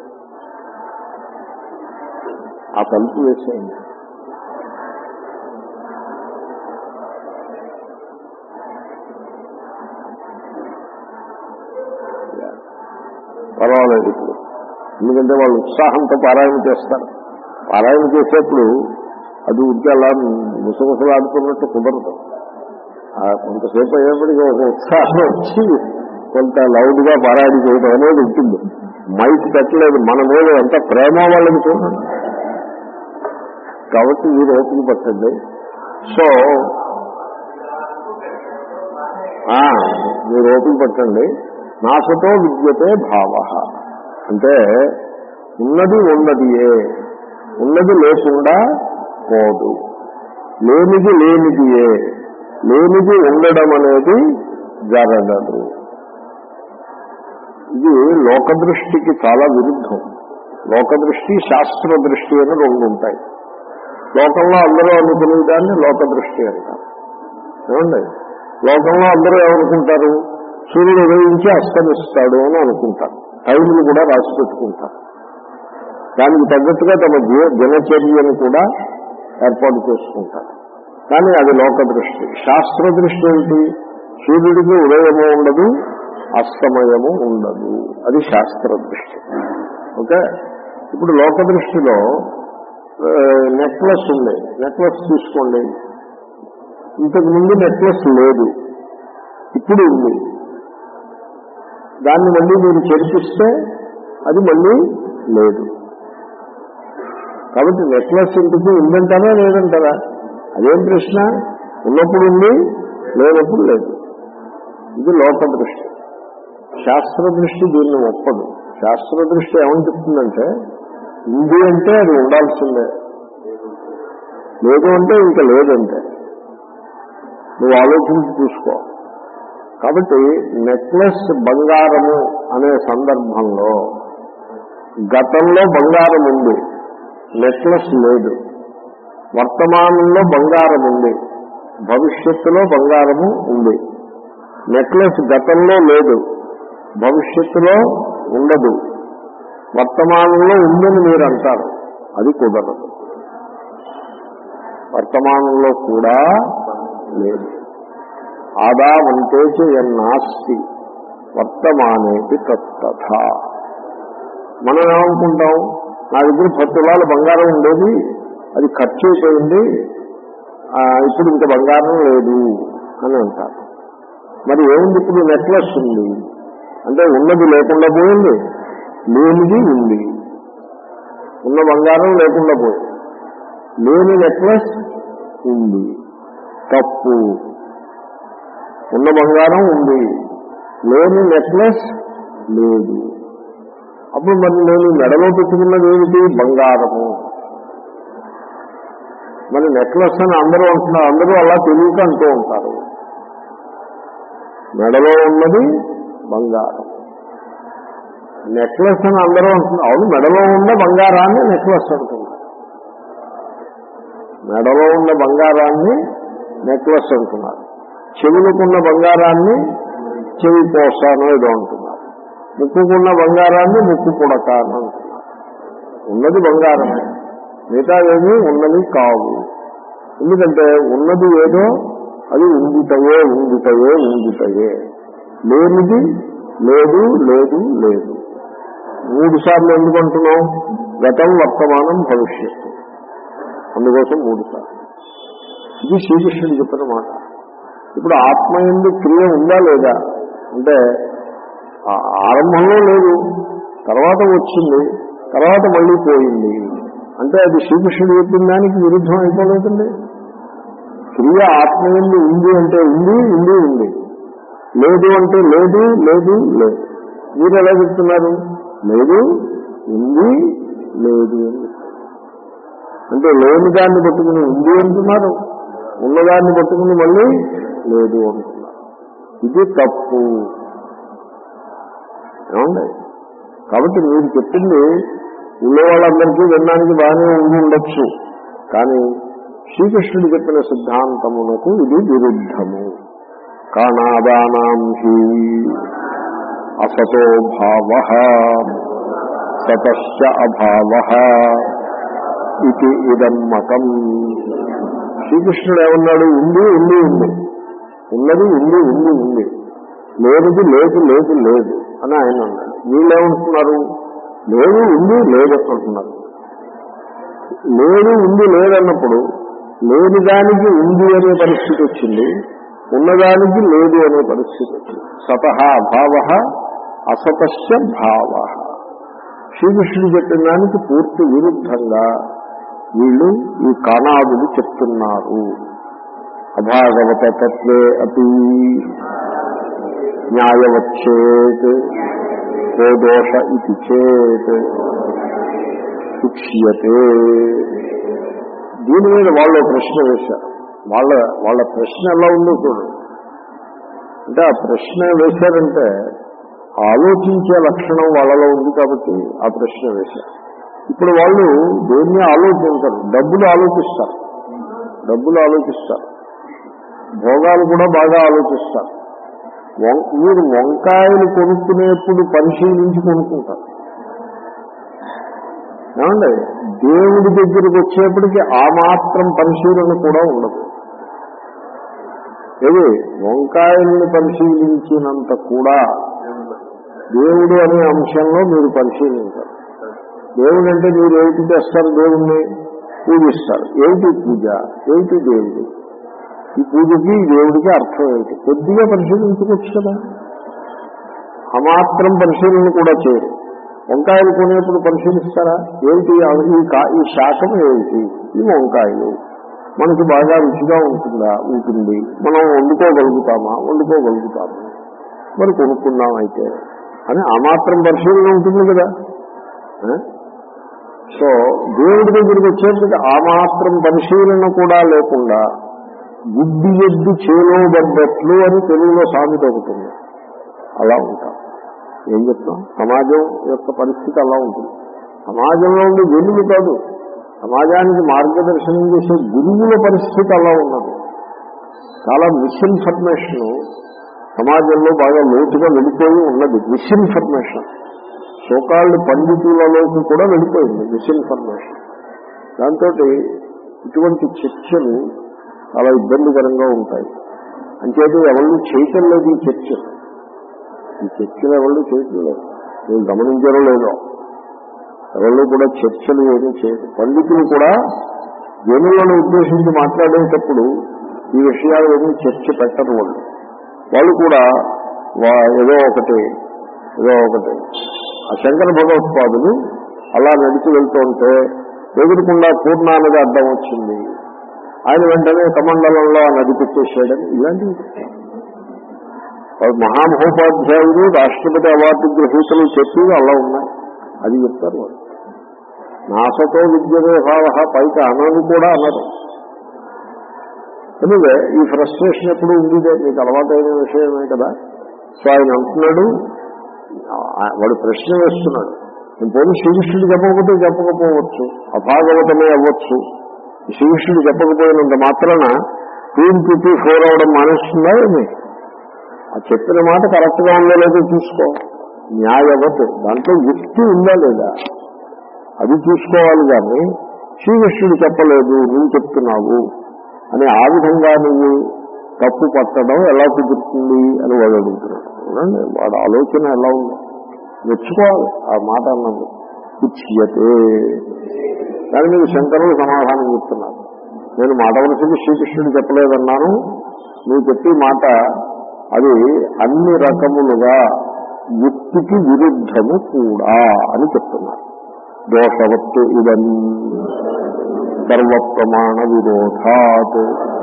ఆ తలుపు వేసేయండి పర్వాలేదు ఇప్పుడు ఎందుకంటే వాళ్ళు ఉత్సాహంతో పారాయణ చేస్తారు పారాయణ చేసేప్పుడు అది ఉద్యోగ అలా ముసముసలాడుతున్నట్టు కుదరదు ఆ కొంతసేపు అయ్యేప్పటికీ ఒక ఉత్సాహం వచ్చి కొంత లౌడ్గా పారాయణ చేయడం అనేది ఉంటుంది మైక్ పెట్టలేదు మన మీద ఎంత ప్రేమ వాళ్ళని చూడండి కాబట్టి మీరు ఓపిక పట్టండి సో ఆ, మీరు ఓపిక పట్టండి నాసతో విద్యతే భావ అంటే ఉన్నది ఉన్నదియే ఉన్నది లేకుండా పోదు లేనిది లేనిదియే లేనిది ఉండడం అనేది జరగదు ఇది లోకదృష్టికి చాలా విరుద్ధం లోకదృష్టి శాస్త్ర దృష్టి అని రెండు ఉంటాయి లోకంలో అందరూ అనుకునే దాన్ని లోకదృష్టి అంటారు ఏమండి లోకంలో అందరూ ఏమనుకుంటారు సూర్యుడు ఉదయించి అస్తమిస్తాడు అని అనుకుంటారు టైంలు కూడా రాసి పెట్టుకుంటారు దానికి తగ్గట్టుగా తమ జీ- దినచర్యను కూడా ఏర్పాటు చేసుకుంటారు కానీ అది లోక దృష్టి శాస్త్ర దృష్టి ఏంటి సూర్యుడికి ఉదయము ఉండదు అస్తమయము ఉండదు అది శాస్త్ర దృష్టి ఓకే ఇప్పుడు లోక దృష్టిలో నెక్లెస్ ఉంది నెక్లెస్ తీసుకోండి ఇంతకు ముందు నెక్లెస్ లేదు ఇప్పుడు ఉంది దాన్ని మళ్ళీ మీరు చెరిపిస్తే అది మళ్ళీ లేదు కాబట్టి నెక్లెస్ ఇంటికి ఉందంటారా లేదంటారా అదేం ప్రశ్న ఉన్నప్పుడు ఉంది లేనప్పుడు లేదు ఇది లోక దృష్టి శాస్త్ర దృష్టి దీన్ని ఒప్పదు శాస్త్ర దృష్టి ఏమని చెప్తుందంటే ఉంది అంటే అది ఉండాల్సిందే లేదు అంటే ఇంకా లేదంటే నువ్వు ఆలోచించి చూసుకో కాబట్టి నెక్లెస్ బంగారము అనే సందర్భంలో గతంలో బంగారం ఉంది నెక్లెస్ లేదు వర్తమానంలో బంగారం ఉంది భవిష్యత్తులో బంగారము ఉంది నెక్లెస్ గతంలో లేదు భవిష్యత్తులో ఉండదు వర్తమానంలో ఉందని మీరు అంటారు అది కుదరదు వర్తమానంలో కూడా లేదు ఆదావంతేచ ఎన్నాస్తి వర్తమానేటి తత్తథ మనం ఏమనుకుంటాం నా దగ్గర పది తులాల బంగారం ఉండేది అది ఖర్చు అయిపోయింది ఆ, ఇప్పుడు ఇంక బంగారం లేదు అని అంటారు మరి ఏముంది ఇప్పుడు నెక్లెస్ ఉంది అంటే ఉన్నది లేకుండా పోయింది లేనిది ఉంది ఉన్న బంగారం లేకుండా పోయింది లేని నెక్లెస్ ఉంది తప్పు ఉన్న బంగారం ఉంది లేని నెక్లెస్ లేదు అప్పుడు మరి నేను మెడలో పెట్టుకున్నది ఏమిటి బంగారము మరి నెక్లెస్ అని అందరూ అంటున్నారు అందరూ అలా తెలియక అంటూ ఉంటారు మెడలో ఉన్నది బంగారం నెక్లెస్ అని అందరూ అంటున్నారు అవును మెడలో ఉన్న బంగారాన్ని నెక్లెస్ అంటున్నారు మెడలో ఉన్న బంగారాన్ని నెక్లెస్ అంటున్నారు చెవులకున్న బంగారాన్ని చెవి పోసాను ఏదో అంటున్నారు ముక్కుకున్న బంగారాన్ని ముక్కు పుడక అని అంటున్నారు ఉన్నది బంగారమే మిగతా ఏమీ ఉన్నది కావు ఎందుకంటే ఉన్నది ఏదో అది ఉంగుటయే ఉంగుటయే ఉంగుటయే లేనిది లేదు లేదు లేదు మూడు సార్లు ఎందుకు అంటున్నాం గతం వర్తమానం భవిష్యత్తు అందుకోసం మూడు సార్లు ఇది శ్రీకృష్ణుడు చెప్పిన మాట ఇప్పుడు ఆత్మ ఎందు క్రియ ఉందా లేదా అంటే ఆ- ఆరంభంలో లేదు తర్వాత వచ్చింది తర్వాత మళ్ళీ పోయింది అంటే అది శ్రీకృష్ణుడు చెప్పిన దానికి విరుద్ధం అయిపోలేదండి క్రియ ఆత్మయందు ఉంది అంటే ఉంది ఉంది ఉంది లేదు అంటే లేదు లేదు లేదు మీరు ఎలా చెప్తున్నారు లేదు ఉంది లేదు అని చెప్తున్నారు. అంటే లేని దాన్ని పట్టుకుని ఉంది అంటున్నారు ఉన్నదాన్ని పట్టుకుని మళ్ళీ లేదు అంటున్నారు ఇది తప్పు ఏమండి కాబట్టి మీరు చెప్పింది ఊళ్ళో వాళ్ళందరికీ వినడానికి బాగానే ఉండి ఉండొచ్చు కానీ శ్రీకృష్ణుడు చెప్పిన సిద్ధాంతమునకు ఇది విరుద్ధము కాణాదానాం హి అసతో భావ సతశ్చ అభావ ఇది ఇదం మతం శ్రీకృష్ణుడు ఏమన్నాడు ఉంది ఉంది ఉంది ఉన్నది ఉంది ఉంది ఉంది లేనిది లేదు లేదు లేదు అని ఆయన అన్నాడు వీళ్ళు ఏమంటున్నారు లేదు ఉంది లేదు అంటున్నారు లేదు ఉంది లేదన్నప్పుడు లేని దానికి ఉంది అనే పరిస్థితి వచ్చింది ఉన్నదానికి లేదు అనే పరిస్థితి వచ్చింది సత అభావ అసతశ్చ భావ శ్రీకృష్ణుడు చెప్పిన దానికి పూర్తి విరుద్ధంగా వీళ్ళు ఈ కానాదులు చెప్తున్నారు అభాగవత తత్వే అపి న్యాయవచ్చేత్ కో దోష ఇది చేత్ శిక్ష్యతే దీని మీద వాళ్ళు ప్రశ్న వేశారు వాళ్ళ వాళ్ళ ప్రశ్న ఎలా ఉందో చూడండి అంటే ఆ ప్రశ్న వేశారంటే ఆలోచించే లక్షణం వాళ్ళలో ఉంది కాబట్టి ఆ ప్రశ్న వేశారు ఇప్పుడు వాళ్ళు దేన్ని ఆలోచించరు డబ్బులు ఆలోచిస్తారు డబ్బులు ఆలోచిస్తారు భోగాలు కూడా బాగా ఆలోచిస్తారు వం- మీరు వంకాయలు కొనుక్కునేప్పుడు పరిశీలించి కొనుక్కుంటారు ఏమండి దేవుడి దగ్గరికి వచ్చేప్పటికి ఆ మాత్రం పరిశీలన కూడా ఉండదు ఏది వంకాయల్ని పరిశీలించినంత కూడా దేవుడు అనే అంశంలో మీరు పరిశీలించారు దేవుడు అంటే మీరు ఏమిటి చేస్తారు దేవుణ్ణి పూజిస్తారు ఏమిటి పూజ ఏమిటి దేవుడు ఈ పూజకి ఈ దేవుడికి అర్థం ఏంటి కొద్దిగా పరిశీలించుకోవచ్చు కదా ఆ మాత్రం పరిశీలన కూడా చేయరు వంకాయలు కొనేప్పుడు పరిశీలిస్తారా ఏమిటి ఈ కా- ఈ శాఖం ఏమిటి ఈ వంకాయలు మనకి బాగా రుచిగా ఉంటుందా ఉంటుంది మనం వండుకోగలుగుతామా వండుకోగలుగుతామా మరి కొనుక్కుందాం అయితే అని ఆ మాత్రం పరిశీలన ఉంటుంది కదా ఆ? సో దేవుడి దగ్గరికి వచ్చేప్పటికి ఆ మాత్రం పరిశీలన కూడా లేకుండా గుడ్డి ఎద్దు చేలో పడ్డట్లు అని తెలుగులో సామెత ఒకటి ఉంది అలా ఉంటాం ఏం చెప్తాం సమాజం యొక్క పరిస్థితి అలా ఉంటుంది సమాజంలో ఉండే జనులు కాదు సమాజానికి మార్గదర్శనం చేసే గురువుల పరిస్థితి అలా ఉన్నది చాలా మిస్ఇన్ఫర్మేషన్ సమాజంలో బాగా లోతుగా వెళ్ళిపోయి ఉన్నది మిస్ఇన్ఫర్మేషన్ సోకాళ్ళు పండితులలోకి కూడా వెళ్ళిపోయింది మిస్ఇన్ఫర్మేషన్ దాంతో ఇటువంటి చర్చలు చాలా ఇబ్బందికరంగా ఉంటాయి అంచేది ఎవరు చేయటం లేదు ఈ చర్చలు ఈ చర్చలు ఎవరు చేయటం లేదు మీరు గమనించారో లేదో ఎవరు కూడా చర్చలు ఏమీ చేయరు పండితులు కూడా జనులను ఉద్దేశించి మాట్లాడేటప్పుడు ఈ విషయాలు ఏమీ చర్చ పెట్టరు వాళ్ళు వాళ్ళు కూడా వా- ఏదో ఒకటి ఏదో ఒకటి ఆ శంకర భగవత్పాదులు అలా నడిచి వెళ్తూ ఉంటే ఎదురుకుండా పూర్ణానది అడ్డం వచ్చింది ఆయన వెంటనే కమండలంలో ఆ నది పెట్టేసాడని ఇలాంటివి వాళ్ళు మహామహోపాధ్యాయులు రాష్ట్రపతి అవార్డు గ్రహీతలు చెప్పి అలా ఉన్నాయి అది చెప్తారు వాళ్ళు నాసతో విద్యదే భావ పైకి అనని కూడా అనరు ఎనివే ఈ ఫ్రస్ట్రేషన్ ఎప్పుడు ఉందిదే మీకు అలవాటైన విషయమే కదా సో ఆయన అంటున్నాడు ఆ- వాడు ప్రశ్న వేస్తున్నాడు నేను పోనీ శ్రీకృష్ణుడు చెప్పకపోతే చెప్పకపోవచ్చు అభాగవతమే అవ్వచ్చు శ్రీకృష్ణుడు చెప్పకపోయినంత మాత్రాన టూ ఫిఫ్టీ ఫోర్ అవడం మానేస్తుందా ఏమి ఆ చెప్పిన మాట కరెక్ట్ గా ఉందో లేదో చూసుకో న్యాయవత్ దాంట్లో యుక్తి ఉందా లేదా అది చూసుకోవాలి కానీ శ్రీకృష్ణుడు చెప్పలేదు నువ్వు చెప్తున్నావు అని ఆ విధంగా నువ్వు తప్పు పట్టడం ఎలా కుదురుతుంది అని వాడు అడుగుతున్నాడు చూడండి వాడు ఆలోచన ఎలా ఉంది మెచ్చుకోవాలి ఆ మాట అన్నది ఉచ్యతే దాని మీద శంకరులు సమాధానం చెప్తున్నారు నేను మాట వలసకి శ్రీకృష్ణుడు చెప్పలేదన్నాను నువ్వు చెప్పే మాట అది అన్ని రకములుగా యుక్తికి విరుద్ధము కూడా అని చెప్తున్నారు దోషవత్తు ఇదం సర్వప్రమాణ విరోధాత్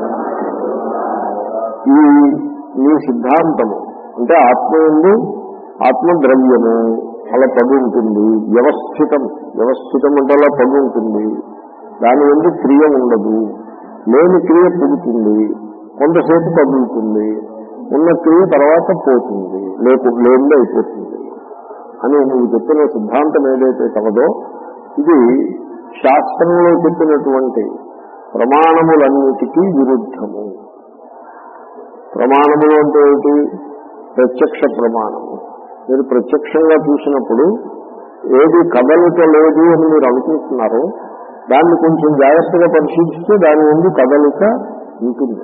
ఈ మీ సిద్ధాంతము అంటే ఆత్మ ఎందు ఆత్మద్రవ్యము అలా పడి ఉంటుంది వ్యవస్థితం వ్యవస్థితం అంటే అలా పడి ఉంటుంది దాని ఎందు క్రియ ఉండదు లేని క్రియ పుడుతుంది కొంతసేపు కదులుతుంది ఉన్న క్రియ తర్వాత పోతుంది లేకు లేనిది అయిపోతుంది అని నువ్వు చెప్పిన సిద్ధాంతం ఏదైతే కలదో ఇది శాస్త్రంలో చెప్పినటువంటి ప్రమాణములన్నిటికీ విరుద్ధము ప్రమాణములు అంటే ఏమిటి ప్రత్యక్ష ప్రమాణము మీరు ప్రత్యక్షంగా చూసినప్పుడు ఏది కదలిక లేదు అని మీరు అనుకుంటున్నారో దాన్ని కొంచెం జాగ్రత్తగా పరిశీలిస్తే దాని ముందు కదలిక ఉంటుంది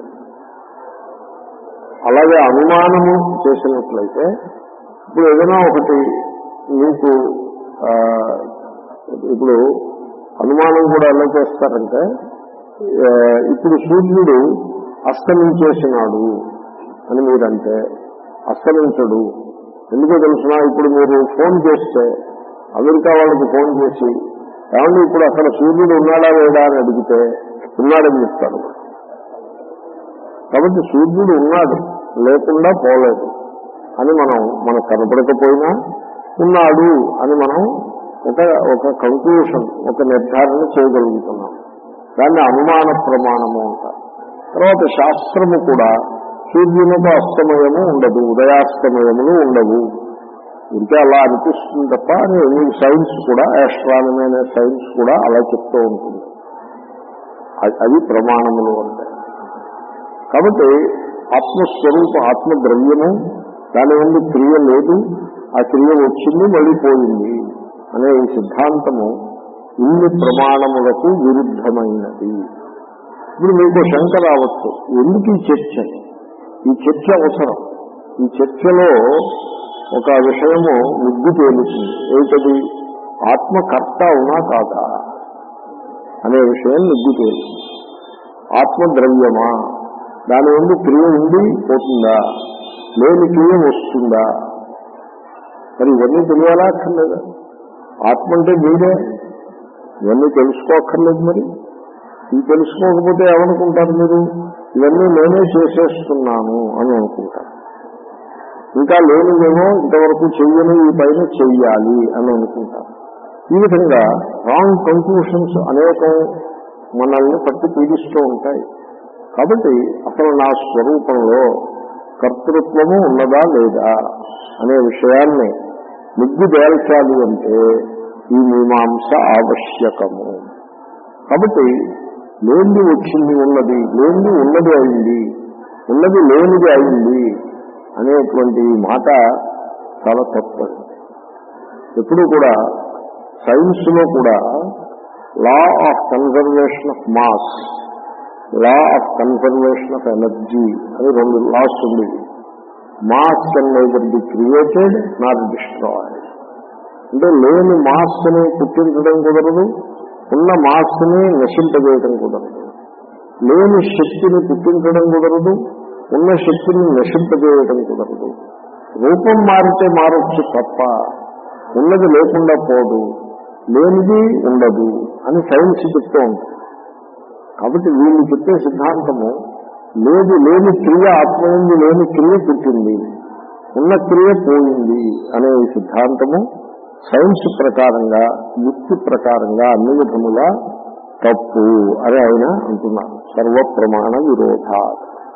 అలాగే అనుమానము చేసినట్లయితే ఇప్పుడు ఏదైనా ఒకటి మీకు ఆ, ఇప్పుడు అనుమానం కూడా ఎలా చేస్తారంటే ఆ, ఇప్పుడు సూర్యుడు అస్తమించేసినాడు అని మీరంటే అస్తమించడు ఎందుకో తెలుసిన ఇప్పుడు మీరు ఫోన్ చేస్తే అమెరికా వాళ్ళకి ఫోన్ చేసి ఏమండి ఇప్పుడు అక్కడ సూర్యుడు ఉన్నాడా లేడా అని అడిగితే ఉన్నాడని చెప్తారు కాబట్టి సూర్యుడు ఉన్నాడు లేకుండా పోలేదు అని మనం మనకు కనపడకపోయినా ఉన్నాడు అని మనం ఒక ఒక కంక్లూషన్ ఒక నిర్ధారణ చేయగలుగుతున్నాం దాన్ని అనుమాన ప్రమాణము అంటారు తర్వాత శాస్త్రము కూడా సూర్యునితో అస్తమయము ఉండదు ఉదయాస్తమయములు ఉండవు ఇంకే అలా అనిపిస్తుంది తప్ప అని మీకు సైన్స్ కూడా ఆస్ట్రానమీ అనే సైన్స్ కూడా అలా చెప్తూ ఉంటుంది అది- అది ప్రమాణములు అంటే కాబట్టి ఆత్మస్వరూప ఆత్మద్రవ్యము దాని ముందు క్రియ లేదు ఆ క్రియ వచ్చింది మళ్ళీ పోయింది అనే ఈ సిద్ధాంతము ఇన్ని ప్రమాణములకు విరుద్ధమైనది ఇప్పుడు మీకు శంక రావచ్చు ఎందుకు ఈ చర్చ ఈ చర్చ అవసరం ఈ చర్చలో ఒక విషయము ముగ్గు తేలుతుంది ఏమిటది ఆత్మకర్త అవునా కాదా అనే విషయం ముగ్గు తేలుతుంది ఆత్మద్రవ్యమా దాని ముందు క్రియ ఉండి పోతుందా లేని క్రియ వస్తుందా మరి ఇవన్నీ తెలియాలా అక్కర్లేదా ఆత్మ అంటే మీరే ఇవన్నీ తెలుసుకోక్కర్లేదు మరి ఇవి తెలుసుకోకపోతే ఏమనుకుంటారు మీరు ఇవన్నీ నేనే చేసేస్తున్నాను అని అనుకుంటారు ఇంకా లేనిదేమో ఇంతవరకు చెయ్యని ఈ పైన చెయ్యాలి అని అనుకుంటారు ఈ విధంగా రాంగ్ కంక్లూషన్స్ అనేకం మనల్ని పట్టి పీడిస్తూ ఉంటాయి కాబట్టి అసలు నా స్వరూపంలో కర్తృత్వము ఉన్నదా లేదా అనే విషయాన్ని ముగ్గు తేల్చాలి అంటే ఈ మీమాంస ఆవశ్యకము కాబట్టి లేనిది వచ్చింది ఉన్నది లేనిది ఉన్నది అయింది ఉన్నది లేనిది అయింది అనేటువంటి ఈ మాట చాలా తప్పదు ఎప్పుడు కూడా సైన్స్ లో కూడా law of conservation of mass law of conservation of energy అని రెండు లాస్ ఉంది mass can neither be created not destroyed అంటే లేని మాస్ ని పుట్టించడం కుదరదు ఉన్న మాస్ ని నశింపజేయడం కుదరదు లేని శక్తిని పుట్టించడం కుదరదు ఉన్న శక్తిని నశింపజేయడం కుదరదు రూపం మారితే మారొచ్చు తప్ప ఉన్నది లేకుండా పోదు లేనిది ఉండదు అని సైన్స్ చెప్తూ ఉంటుంది కాబట్టి వీళ్ళు చెప్పే సిద్ధాంతము లేదు లేని క్రియ ఆత్మయంది లేని క్రియ పుట్టింది ఉన్న క్రియ పోయింది అనే ఈ సిద్ధాంతము సైన్స్ ప్రకారంగా యుక్తి ప్రకారంగా అన్ని విధములా తప్పు అని ఆయన అంటున్నారు సర్వ ప్రమాణ విరోధ